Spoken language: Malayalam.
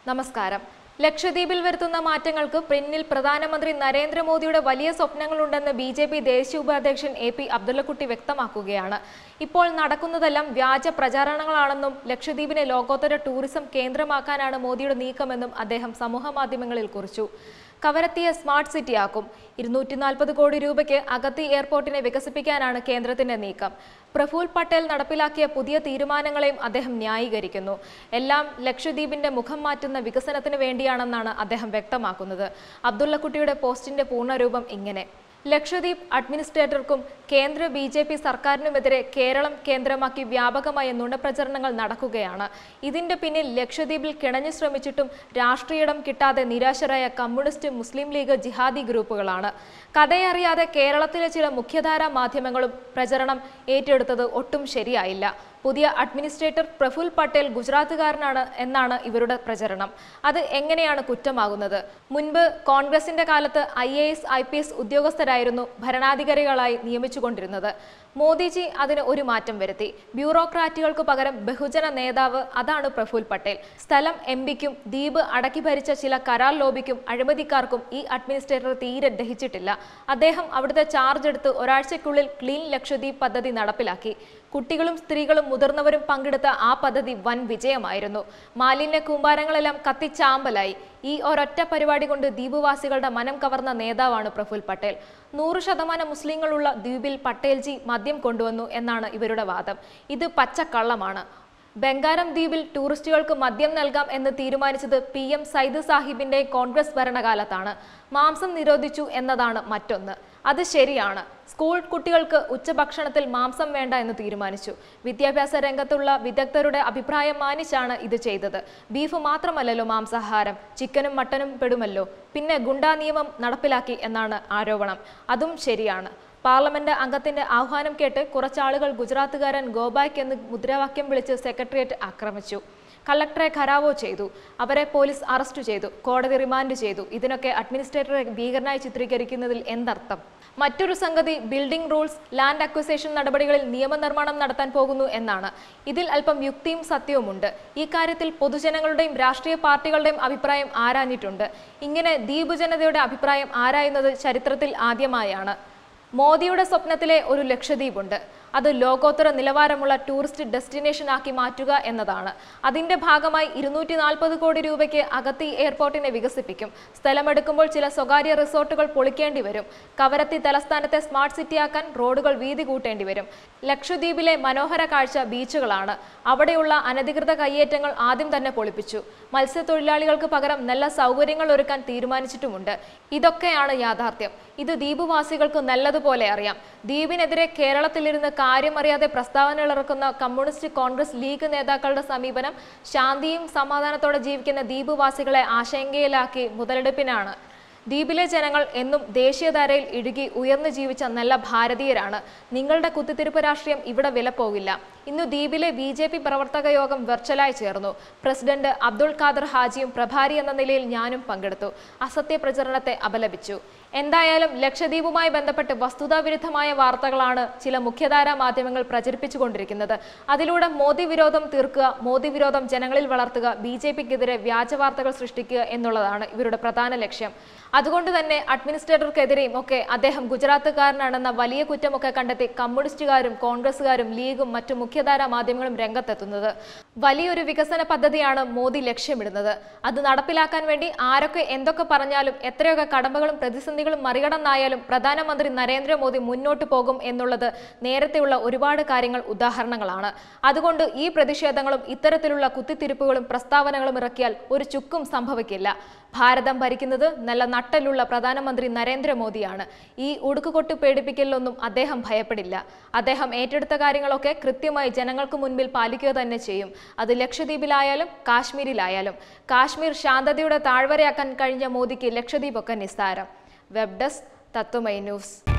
നമസ്കാരം ലക്ഷദ്വീപിൽ വരുത്തുന്ന മാറ്റങ്ങൾക്ക് പിന്നിൽ പ്രധാനമന്ത്രി നരേന്ദ്രമോദിയുടെ വലിയ സ്വപ്നങ്ങളുണ്ടെന്ന് ബി ജെ പി ദേശീയ ഉപാധ്യക്ഷൻ എ പി അബ്ദുള്ളക്കുട്ടി വ്യക്തമാക്കുകയാണ് ഇപ്പോൾ നടക്കുന്നതെല്ലാം വ്യാജ പ്രചാരണങ്ങളാണെന്നും ലക്ഷദ്വീപിനെ ലോകോത്തര ടൂറിസം കേന്ദ്രമാക്കാനാണ് മോദിയുടെ നീക്കമെന്നും അദ്ദേഹം സമൂഹമാധ്യമങ്ങളിൽ കുറിച്ചു കവരത്തിയെ സ്മാർട്ട് സിറ്റിയാക്കും ഇരുന്നൂറ്റി നാൽപ്പത് കോടി രൂപയ്ക്ക് അഗത്തി എയർപോർട്ടിനെ വികസിപ്പിക്കാനാണ് കേന്ദ്രത്തിന്റെ നീക്കം പ്രഫുൽ പട്ടേൽ നടപ്പിലാക്കിയ പുതിയ തീരുമാനങ്ങളെയും അദ്ദേഹം ന്യായീകരിക്കുന്നു എല്ലാം ലക്ഷദ്വീപിന്റെ മുഖം മാറ്റുന്ന വികസനത്തിന് വേണ്ടിയാണെന്നാണ് അദ്ദേഹം വ്യക്തമാക്കുന്നത് അബ്ദുള്ളക്കുട്ടിയുടെ പോസ്റ്റിന്റെ പൂർണ്ണരൂപം ഇങ്ങനെ ലക്ഷദ്വീപ് അഡ്മിനിസ്ട്രേറ്റർക്കും കേന്ദ്ര ബി ജെ പി സർക്കാരിനുമെതിരെ കേരളം കേന്ദ്രമാക്കി വ്യാപകമായ നുണപ്രചരണങ്ങൾ നടക്കുകയാണ് ഇതിന്റെ പിന്നിൽ ലക്ഷദ്വീപിൽ കിണഞ്ഞു ശ്രമിച്ചിട്ടും രാഷ്ട്രീയിടം കിട്ടാതെ നിരാശരായ കമ്മ്യൂണിസ്റ്റ് മുസ്ലിം ലീഗ് ജിഹാദി ഗ്രൂപ്പുകളാണ് കഥയറിയാതെ കേരളത്തിലെ ചില മുഖ്യധാരാ മാധ്യമങ്ങളും പ്രചരണം ഏറ്റെടുത്തത് ഒട്ടും ശരിയായില്ല പുതിയ അഡ്മിനിസ്ട്രേറ്റർ പ്രഫുൽ പട്ടേൽ ഗുജറാത്തുകാരനാണ് എന്നാണ് ഇവരുടെ പ്രചരണം അത് എങ്ങനെയാണ് കുറ്റമാകുന്നത് മുൻപ് കോൺഗ്രസിന്റെ കാലത്ത് I A S I P S ഉദ്യോഗസ്ഥരായിരുന്നു ഭരണാധികാരികളായി നിയമിച്ചുകൊണ്ടിരുന്നത് മോദിജി അതിന് ഒരു മാറ്റം വരുത്തി ബ്യൂറോക്രാറ്റുകൾക്ക് പകരം ബഹുജന നേതാവ് അതാണ് പ്രഫുൽ പട്ടേൽ സ്ഥലം എം പിക്കും ദ്വീപ് അടക്കി ഭരിച്ച ചില കരാർ ലോബിക്കും അഴിമതിക്കാർക്കും ഈ അഡ്മിനിസ്ട്രേറ്റർ തീരെ ദഹിച്ചിട്ടില്ല അദ്ദേഹം അവിടുത്തെ ചാർജ് എടുത്ത് ഒരാഴ്ചയ്ക്കുള്ളിൽ ക്ലീൻ ലക്ഷദ്വീപ് പദ്ധതി നടപ്പിലാക്കി കുട്ടികളും സ്ത്രീകളും മുതിർന്നവരും പങ്കെടുത്ത ആ പദ്ധതി വൻ വിജയമായിരുന്നു മാലിന്യ കൂമ്പാരങ്ങളെല്ലാം കത്തിച്ചാമ്പലായി ഈ ഒരൊറ്റ പരിപാടി കൊണ്ട് ദ്വീപുവാസികളുടെ മനം കവർന്ന നേതാവാണ് പ്രഫുൽ പട്ടേൽ നൂറ് ശതമാനം മുസ്ലിങ്ങളുള്ള ദ്വീപിൽ പട്ടേൽജി മദ്യം കൊണ്ടുവന്നു എന്നാണ് ഇവരുടെ വാദം ഇത് പച്ചക്കള്ളമാണ് ബംഗാരം ദ്വീപിൽ ടൂറിസ്റ്റുകൾക്ക് മദ്യം നൽകാം എന്ന് തീരുമാനിച്ചത് പി എം സൈദ് സാഹിബിന്റെ കോൺഗ്രസ് ഭരണകാലത്താണ് മാംസം നിരോധിച്ചു എന്നതാണ് മറ്റൊന്ന് അത് ശരിയാണ് സ്കൂൾ കുട്ടികൾക്ക് ഉച്ചഭക്ഷണത്തിൽ മാംസം വേണ്ട എന്ന് തീരുമാനിച്ചു വിദ്യാഭ്യാസ രംഗത്തുള്ള വിദഗ്ധരുടെ അഭിപ്രായം മാനിച്ചാണ് ഇത് ചെയ്തത് ബീഫ് മാത്രമല്ലല്ലോ മാംസാഹാരം ചിക്കനും മട്ടനും പെടുമല്ലോ പിന്നെ ഗുണ്ടാ നിയമം നടപ്പിലാക്കി എന്നാണ് ആരോപണം അതും ശരിയാണ് പാർലമെന്റ് അംഗത്തിന്റെ ആഹ്വാനം കേട്ട് കുറച്ചാളുകൾ ഗുജറാത്തുകാരൻ ഗോബായ്ക്ക് എന്ന് മുദ്രാവാക്യം വിളിച്ച് സെക്രട്ടേറിയറ്റ് ആക്രമിച്ചു കളക്ടറെ ഖരാവോ ചെയ്തു അവരെ പോലീസ് അറസ്റ്റ് ചെയ്തു കോടതി റിമാൻഡ് ചെയ്തു ഇതിനൊക്കെ അഡ്മിനിസ്ട്രേറ്ററെ ഭീകരനായി ചിത്രീകരിക്കുന്നതിൽ എന്തർത്ഥം മറ്റൊരു സംഗതി ബിൽഡിംഗ് റൂൾസ് ലാൻഡ് അക്വിസേഷൻ നടപടികളിൽ നിയമനിർമ്മാണം നടത്താൻ പോകുന്നു എന്നാണ് ഇതിൽ അല്പം യുക്തിയും സത്യവുമുണ്ട് ഈ കാര്യത്തിൽ പൊതുജനങ്ങളുടെയും രാഷ്ട്രീയ പാർട്ടികളുടെയും അഭിപ്രായം ആരാഞ്ഞിട്ടുണ്ട് ഇങ്ങനെ ദ്വീപ് ജനതയുടെ അഭിപ്രായം ആരായുന്നത് ചരിത്രത്തിൽ ആദ്യമായാണ് മോദിയുടെ സ്വപ്നത്തിലെ ഒരു ലക്ഷദ്വീപുണ്ട് അത് ലോകോത്തര നിലവാരമുള്ള ടൂറിസ്റ്റ് ഡെസ്റ്റിനേഷൻ ആക്കി മാറ്റുക എന്നതാണ് അതിന്റെ ഭാഗമായി ഇരുന്നൂറ്റി നാൽപ്പത് കോടി രൂപയ്ക്ക് അഗത്തി എയർപോർട്ടിനെ വികസിപ്പിക്കും സ്ഥലമെടുക്കുമ്പോൾ ചില സ്വകാര്യ റിസോർട്ടുകൾ പൊളിക്കേണ്ടി വരും കവരത്തി തലസ്ഥാനത്തെ സ്മാർട്ട് സിറ്റിയാക്കാൻ റോഡുകൾ വീതി കൂട്ടേണ്ടി വരും ലക്ഷദ്വീപിലെ മനോഹര കാഴ്ച ബീച്ചുകളാണ് അവിടെയുള്ള അനധികൃത കയ്യേറ്റങ്ങൾ ആദ്യം തന്നെ പൊളിപ്പിച്ചു മത്സ്യത്തൊഴിലാളികൾക്ക് പകരം നല്ല സൗകര്യങ്ങൾ ഒരുക്കാൻ തീരുമാനിച്ചിട്ടുമുണ്ട് ഇതൊക്കെയാണ് യാഥാർത്ഥ്യം ഇത് ദ്വീപുവാസികൾക്ക് നല്ലതുപോലെ അറിയാം ദ്വീപിനെതിരെ കേരളത്തിലിരുന്ന് കാര്യമറിയാതെ പ്രസ്താവനകൾ ഇറക്കുന്ന കമ്മ്യൂണിസ്റ്റ് കോൺഗ്രസ് ലീഗ് നേതാക്കളുടെ സമീപനം ശാന്തിയും സമാധാനത്തോടെ ജീവിക്കുന്ന ദ്വീപുവാസികളെ ആശങ്കയിലാക്കി മുതലെടുപ്പിനാണ് ദ്വീപിലെ ജനങ്ങൾ എന്നും ദേശീയധാരയിൽ ഇഴുകി ഉയർന്നു ജീവിച്ച നല്ല ഭാരതീയരാണ് നിങ്ങളുടെ കുത്തിത്തിരിപ്പ് രാഷ്ട്രീയം ഇവിടെ വില പോകില്ല ഇന്ന് ദ്വീപിലെ ബി ജെ പി പ്രവർത്തക യോഗം വെർച്വലായി ചേർന്നു പ്രസിഡന്റ് അബ്ദുൾ ഖാദർ ഹാജിയും പ്രഭാരി എന്ന നിലയിൽ ഞാനും പങ്കെടുത്തു അസത്യ പ്രചരണത്തെ അപലപിച്ചു എന്തായാലും ലക്ഷദ്വീപുമായി ബന്ധപ്പെട്ട് വസ്തുതാവിരുദ്ധമായ വാർത്തകളാണ് ചില മുഖ്യധാരാ മാധ്യമങ്ങൾ പ്രചരിപ്പിച്ചുകൊണ്ടിരിക്കുന്നത് അതിലൂടെ മോദി വിരോധം തീർക്കുക മോദി വിരോധം ജനങ്ങളിൽ വളർത്തുക ബി ജെ പിക്കെതിരെ വ്യാജ വാർത്തകൾ സൃഷ്ടിക്കുക എന്നുള്ളതാണ് ഇവരുടെ പ്രധാന ലക്ഷ്യം അതുകൊണ്ട് തന്നെ അഡ്മിനിസ്ട്രേറ്റർക്കെതിരെയും ഒക്കെ അദ്ദേഹം ഗുജറാത്തുകാരനാണെന്ന വലിയ കുറ്റമൊക്കെ കണ്ടെത്തി കമ്മ്യൂണിസ്റ്റുകാരും കോൺഗ്രസുകാരും ലീഗും മറ്റു മുഖ്യധാരാ മാധ്യമങ്ങളും രംഗത്തെത്തുന്നത് വലിയൊരു വികസന പദ്ധതിയാണ് മോദി ലക്ഷ്യമിടുന്നത് അത് നടപ്പിലാക്കാൻ വേണ്ടി ആരൊക്കെ എന്തൊക്കെ പറഞ്ഞാലും എത്രയൊക്കെ കടമ്പകളും പ്രതിസന്ധികളും മറികടന്നായാലും പ്രധാനമന്ത്രി നരേന്ദ്രമോദി മുന്നോട്ട് പോകും എന്നുള്ളത് നേരത്തെയുള്ള ഒരുപാട് കാര്യങ്ങൾ ഉദാഹരണങ്ങളാണ് അതുകൊണ്ട് ഈ പ്രതിഷേധങ്ങളും ഇത്തരത്തിലുള്ള കുത്തിത്തിരിപ്പുകളും പ്രസ്താവനകളും ഇറക്കിയാൽ ഒരു ചുക്കും സംഭവിക്കില്ല ഭാരതം ഭരിക്കുന്നത് നല്ല നട്ടലുള്ള പ്രധാനമന്ത്രി നരേന്ദ്രമോദിയാണ് ഈ ഉടുക്കുകൊട്ട് പേടിപ്പിക്കലിലൊന്നും അദ്ദേഹം ഭയപ്പെടില്ല അദ്ദേഹം ഏറ്റെടുത്ത കാര്യങ്ങളൊക്കെ കൃത്യമായി ജനങ്ങൾക്ക് മുൻപിൽ പാലിക്കുക തന്നെ ചെയ്യും അത് ലക്ഷദ്വീപിലായാലും കാശ്മീരിലായാലും കാശ്മീർ ശാന്തതയുടെ താഴ്വരയാക്കാൻ കഴിഞ്ഞ മോദിക്ക് ലക്ഷദ്വീപൊക്കെ നിസ്സാരം വെബ് ഡെസ്ക് തത്വമൈ ന്യൂസ്